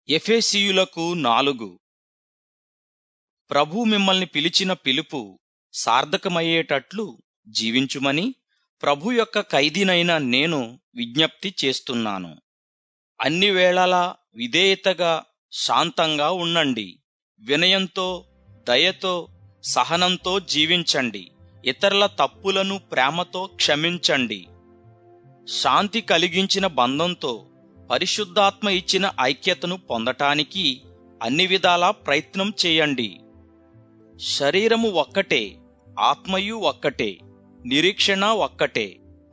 ఎఫెసీయులకు నాలుగు ప్రభు మిమ్మల్ని పిలిచిన పిలుపు సార్థకమయ్యేటట్లు జీవించుమని ప్రభు యొక్క ఖైదీనైన నేను విజ్ఞప్తి చేస్తున్నాను అన్ని వేళలా విధేయతగా శాంతంగా ఉండండి వినయంతో దయతో సహనంతో జీవించండి ఇతరుల తప్పులను ప్రేమతో క్షమించండి శాంతి కలిగించిన బంధంతో పరిశుద్ధాత్మ ఇచ్చిన ఐక్యతను పొందటానికి అన్ని విధాలా ప్రయత్నం చేయండి శరీరము ఒక్కటే ఆత్మయు ఒక్కటే నిరీక్షణ ఒక్కటే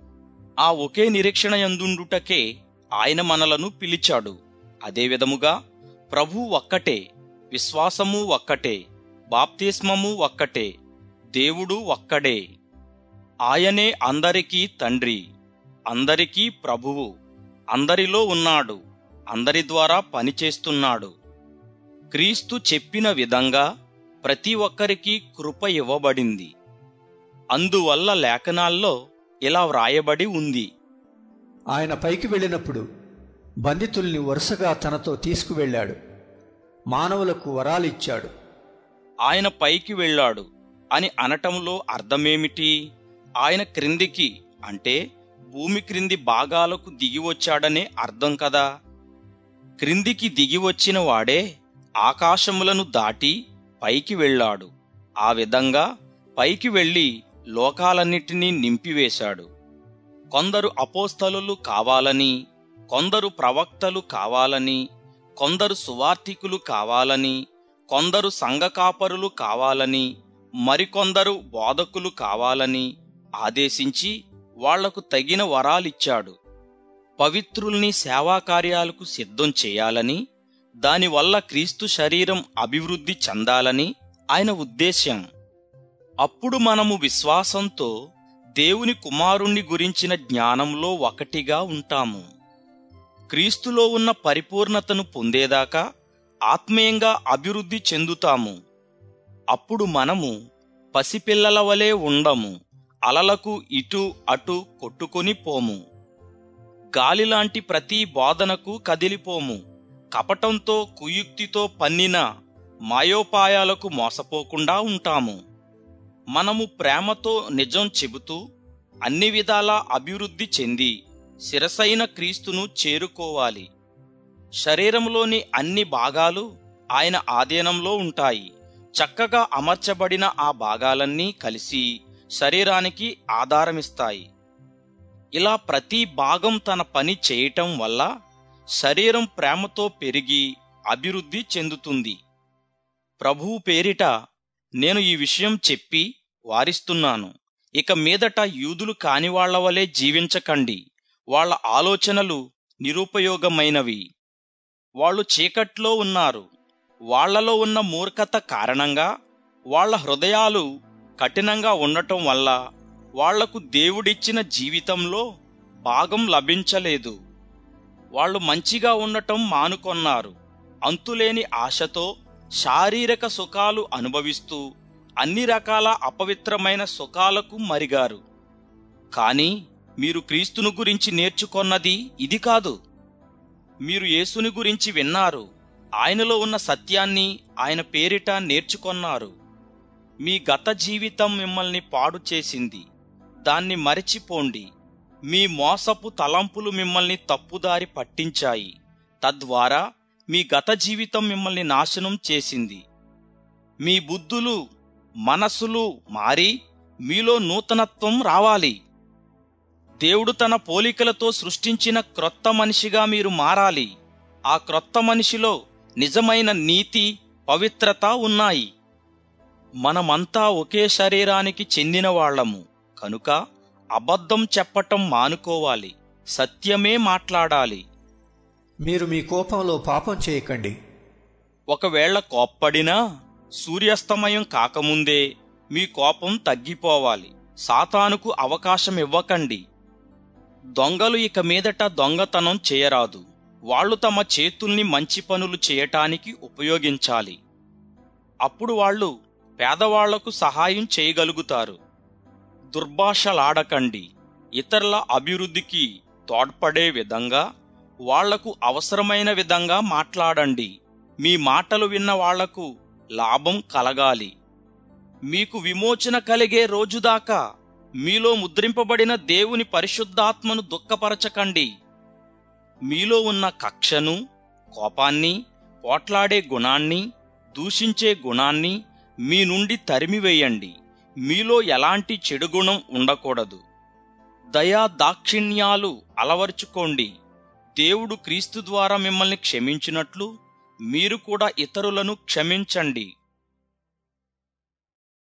ఆ ఒకే నిరీక్షణ యందుండుటకే ఆయన మనలను పిలిచాడు అదే విధముగా ప్రభు ఒక్కటే విశ్వాసము ఒక్కటే బాప్తిస్మము ఒక్కటే దేవుడు ఒక్కడే ఆయనే అందరికీ తండ్రి అందరికీ ప్రభువు అందరిలో ఉన్నాడు అందరి ద్వారా పనిచేస్తున్నాడు క్రీస్తు చెప్పిన విధంగా ప్రతి ఒక్కరికి కృప ఇవ్వబడింది అందువల్ల లేఖనాల్లో ఇలా వ్రాయబడి ఉంది ఆయన పైకి వెళ్ళినప్పుడు బంధితుల్ని వరుసగా తనతో తీసుకువెళ్ళాడు మానవులకు వరాలిచ్చాడు ఆయన పైకి వెళ్ళాడు అని అనటంలో అర్థమేమిటి ఆయన క్రిందికి అంటే భూమి క్రింది భాగాలకు దిగి వచ్చాడనే అర్థం కదా క్రిందికి దిగి వచ్చిన వాడే ఆకాశములను దాటి పైకి వెళ్ళాడు ఆ విధంగా పైకి వెళ్ళి లోకాలన్నిటినీ నింపివేశాడు కొందరు అపోస్తలులు కావాలని కొందరు ప్రవక్తలు కావాలని కొందరు సువార్థికులు కావాలని కొందరు సంఘకాపరులు కావాలని మరికొందరు బోధకులు కావాలని ఆదేశించి వాళ్లకు తగిన వరాలిచ్చాడు పవిత్రుల్ని సేవా కార్యాలకు సిద్ధం చేయాలని దానివల్ల క్రీస్తు శరీరం అభివృద్ధి చెందాలని ఆయన ఉద్దేశ్యం అప్పుడు మనము విశ్వాసంతో దేవుని కుమారుణ్ణి గురించిన జ్ఞానంలో ఒకటిగా ఉంటాము క్రీస్తులో ఉన్న పరిపూర్ణతను పొందేదాకా ఆత్మీయంగా అభివృద్ధి చెందుతాము అప్పుడు మనము పసిపిల్లల వలె ఉండము అలలకు ఇటు అటు కొట్టుకొని పోము గాలిలాంటి ప్రతి బోధనకు కదిలిపోము కపటంతో కుయుక్తితో పన్నిన మాయోపాయాలకు మోసపోకుండా ఉంటాము మనము ప్రేమతో నిజం చెబుతూ అన్ని విధాలా అభివృద్ధి చెంది శిరసైన క్రీస్తును చేరుకోవాలి శరీరంలోని అన్ని భాగాలు ఆయన ఆధీనంలో ఉంటాయి చక్కగా అమర్చబడిన ఆ భాగాలన్నీ కలిసి శరీరానికి ఆధారమిస్తాయి ఇలా ప్రతి భాగం తన పని చేయటం వల్ల శరీరం ప్రేమతో పెరిగి అభివృద్ధి చెందుతుంది ప్రభువు పేరిట నేను ఈ విషయం చెప్పి వారిస్తున్నాను ఇక మీదట యూదులు కాని వాళ్ల వలె జీవించకండి వాళ్ళ ఆలోచనలు నిరుపయోగమైనవి వాళ్ళు చీకట్లో ఉన్నారు వాళ్లలో ఉన్న మూర్ఖత కారణంగా వాళ్ళ హృదయాలు కఠినంగా ఉండటం వల్ల వాళ్లకు దేవుడిచ్చిన జీవితంలో భాగం లభించలేదు వాళ్ళు మంచిగా ఉండటం మానుకొన్నారు అంతులేని ఆశతో శారీరక సుఖాలు అనుభవిస్తూ అన్ని రకాల అపవిత్రమైన సుఖాలకు మరిగారు కాని మీరు క్రీస్తును గురించి నేర్చుకొన్నది ఇది కాదు మీరు యేసుని గురించి విన్నారు ఆయనలో ఉన్న సత్యాన్ని ఆయన పేరిట నేర్చుకొన్నారు మీ గత జీవితం మిమ్మల్ని పాడు చేసింది దాన్ని మరచిపోండి మీ మోసపు తలంపులు మిమ్మల్ని తప్పుదారి పట్టించాయి తద్వారా మీ గత జీవితం మిమ్మల్ని నాశనం చేసింది మీ బుద్ధులు మనస్సులు మారి మీలో నూతనత్వం రావాలి దేవుడు తన పోలికలతో సృష్టించిన క్రొత్త మనిషిగా మీరు మారాలి ఆ క్రొత్త మనిషిలో నిజమైన నీతి పవిత్రత ఉన్నాయి మనమంతా ఒకే శరీరానికి చెందిన వాళ్ళము కనుక అబద్ధం చెప్పటం మానుకోవాలి సత్యమే మాట్లాడాలి మీరు మీ కోపంలో పాపం చేయకండి ఒకవేళ కోప్పడినా సూర్యాస్తమయం కాకముందే మీ కోపం తగ్గిపోవాలి సాతానుకు అవకాశం ఇవ్వకండి దొంగలు ఇక మీదట దొంగతనం చేయరాదు వాళ్ళు తమ చేతుల్ని మంచి పనులు చేయటానికి ఉపయోగించాలి అప్పుడు వాళ్ళు పేదవాళ్లకు సహాయం చేయగలుగుతారు దుర్భాషలాడకండి ఇతరుల అభివృద్ధికి తోడ్పడే విధంగా వాళ్లకు అవసరమైన విధంగా మాట్లాడండి మీ మాటలు విన్న వాళ్లకు లాభం కలగాలి మీకు విమోచన కలిగే రోజుదాకా మీలో ముద్రింపబడిన దేవుని పరిశుద్ధాత్మను దుఃఖపరచకండి మీలో ఉన్న కక్షను కోపాన్ని పోట్లాడే గుణాన్ని దూషించే గుణాన్ని మీ నుండి తరిమివేయండి మీలో ఎలాంటి చెడు గుణం ఉండకూడదు దయా దాక్షిణ్యాలు అలవర్చుకోండి దేవుడు క్రీస్తు ద్వారా మిమ్మల్ని క్షమించినట్లు మీరు కూడా ఇతరులను క్షమించండి